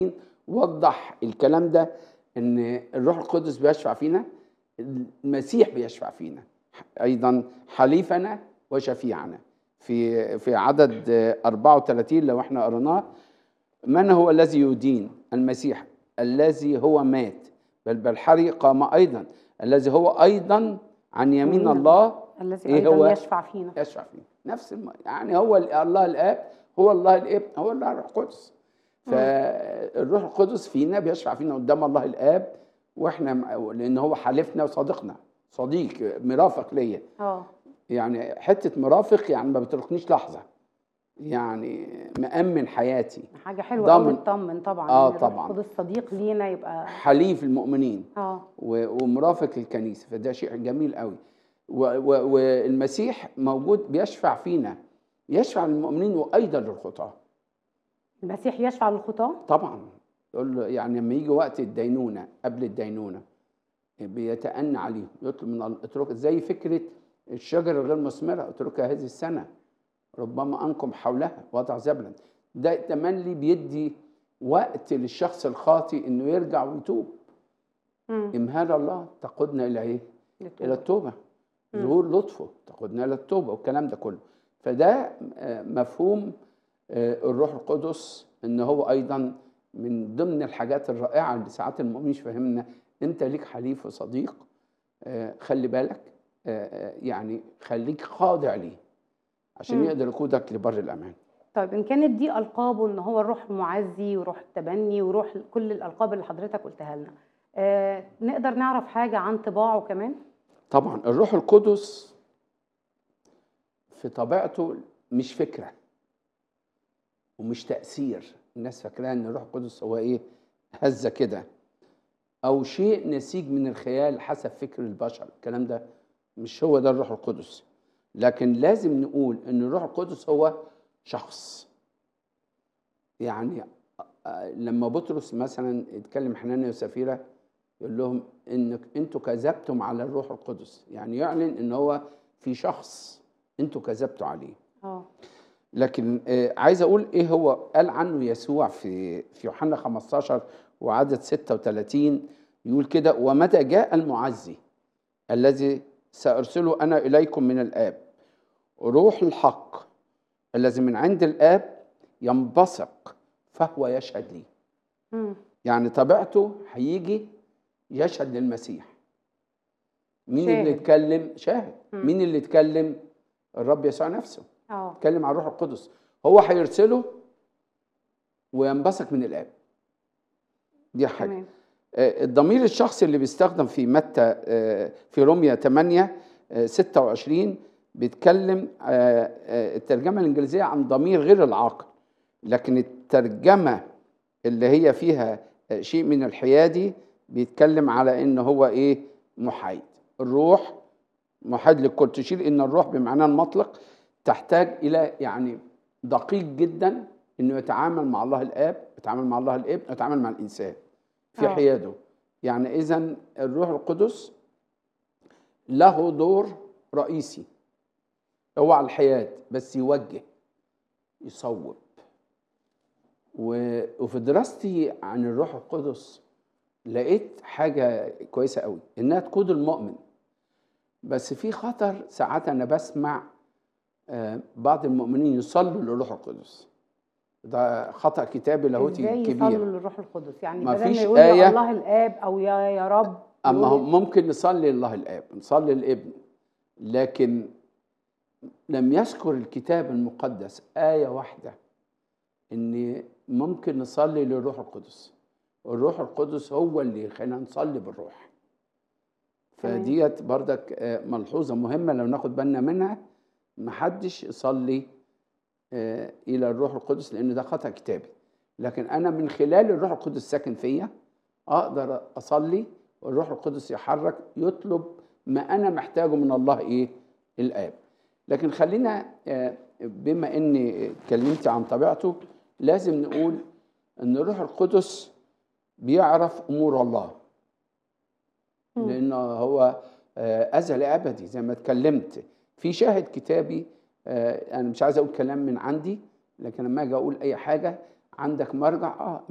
وضح الكلام ده ان الروح القدس بيشفع فينا المسيح بيشفع فينا ايضا حليفنا وشفيعنا في في عدد 34 لو احنا قريناه من هو الذي يدين المسيح الذي هو مات بل بالحري قام ايضا الذي هو ايضا عن يمين يمين الله الذي إيه ايضا هو؟ يشفع فينا يشفع فيه نفس الم... يعني هو ال- الله الاب هو الله الابن هو الله الروح القدس فالروح القدس فينا بيشفع فينا قدام الله الاب واحنا م- لان هو حالفنا وصديقنا صديق مرافق ليا اه يعني حته مرافق يعني ما بتركنيش لحظه يعني مأمن حياتي حاجه حلوه قوي ضامن. تطمن طبعا آه إن الروح طبعاً. القدس صديق لينا يبقى حليف المؤمنين اه و- ومرافق للكنيسه فده شيء جميل قوي و- و- والمسيح موجود بيشفع فينا يشفع للمؤمنين وايضا للخطاه المسيح يشفع للخطاه طبعا يقول له يعني لما يجي وقت الدينونه قبل الدينونه بيتأنى عليهم يطلب من الله اترك زي فكره الشجره الغير مثمره اتركها هذه السنه ربما انكم حولها وضع زبلا ده تملي بيدي وقت للشخص الخاطئ انه يرجع ويتوب مم. امهال الله تقودنا الى ايه؟ للتوبة. الى التوبه مم. ظهور لطفه تقودنا الى التوبه والكلام ده كله فده آه، مفهوم آه، الروح القدس ان هو ايضا من ضمن الحاجات الرائعه اللي ساعات المؤمن مش فاهمنا انت ليك حليف وصديق آه، خلي بالك آه، آه، يعني خليك خاضع ليه عشان مم. يقدر يقودك لبر الامان طيب ان كانت دي القابه ان هو الروح المعزي وروح التبني وروح كل الالقاب اللي حضرتك قلتها لنا آه نقدر نعرف حاجه عن طباعه كمان طبعا الروح القدس في طبيعته مش فكره ومش تاثير الناس فاكراها ان الروح القدس هو ايه هزه كده او شيء نسيج من الخيال حسب فكر البشر الكلام ده مش هو ده الروح القدس لكن لازم نقول ان الروح القدس هو شخص يعني آه، لما بطرس مثلا يتكلم حنانيا وسفيره يقول لهم انك انتوا كذبتم على الروح القدس يعني يعلن ان هو في شخص انتوا كذبتوا عليه اه لكن آه، عايز اقول ايه هو قال عنه يسوع في في يوحنا 15 وعدد 36 يقول كده ومتى جاء المعزي الذي سارسله انا اليكم من الاب روح الحق الذي من عند الاب ينبثق فهو يشهد لي مم. يعني طبيعته هيجي يشهد للمسيح مين شاهد. اللي اتكلم شاهد مم. مين اللي اتكلم الرب يسوع نفسه اه اتكلم عن الروح القدس هو هيرسله وينبثق من الاب دي حاجه تمام آه، الضمير الشخصي اللي بيستخدم في متى آه، في روميا 8 آه، 26 بيتكلم آه، آه، الترجمه الانجليزيه عن ضمير غير العاقل لكن الترجمه اللي هي فيها آه، شيء من الحيادي بيتكلم على ان هو ايه محايد الروح محايد للكل تشير ان الروح بمعنى المطلق تحتاج الى يعني دقيق جدا انه يتعامل مع الله الاب يتعامل مع الله الابن يتعامل مع الانسان في آه. حياده يعني اذا الروح القدس له دور رئيسي هو على الحياد بس يوجه يصوب و- وفي دراستي عن الروح القدس لقيت حاجة كويسة قوي إنها تقود المؤمن بس في خطر ساعات أنا بسمع آه، بعض المؤمنين يصلوا للروح القدس ده خطأ كتابي لاهوتي ازاي كبير يصلوا للروح القدس يعني ما بدل ما فيش يقول له آية. الله الاب او يا يا رب اما يقول هم ممكن نصلي لله الاب نصلي للابن لكن لم يذكر الكتاب المقدس ايه واحده ان ممكن نصلي للروح القدس الروح القدس هو اللي يخلينا نصلي بالروح تمام. فديت بردك آه، ملحوظه مهمه لو ناخد بالنا منها محدش يصلي آه، الى الروح القدس لان ده خطا كتابي لكن انا من خلال الروح القدس ساكن فيا اقدر اصلي والروح القدس يحرك يطلب ما انا محتاجه من الله ايه الاب لكن خلينا آه، بما اني اتكلمت عن طبيعته لازم نقول ان الروح القدس بيعرف امور الله مم. لانه هو آه، ازلي ابدي زي ما اتكلمت في شاهد كتابي آه، انا مش عايز اقول كلام من عندي لكن لما اجي اقول اي حاجه عندك مرجع اه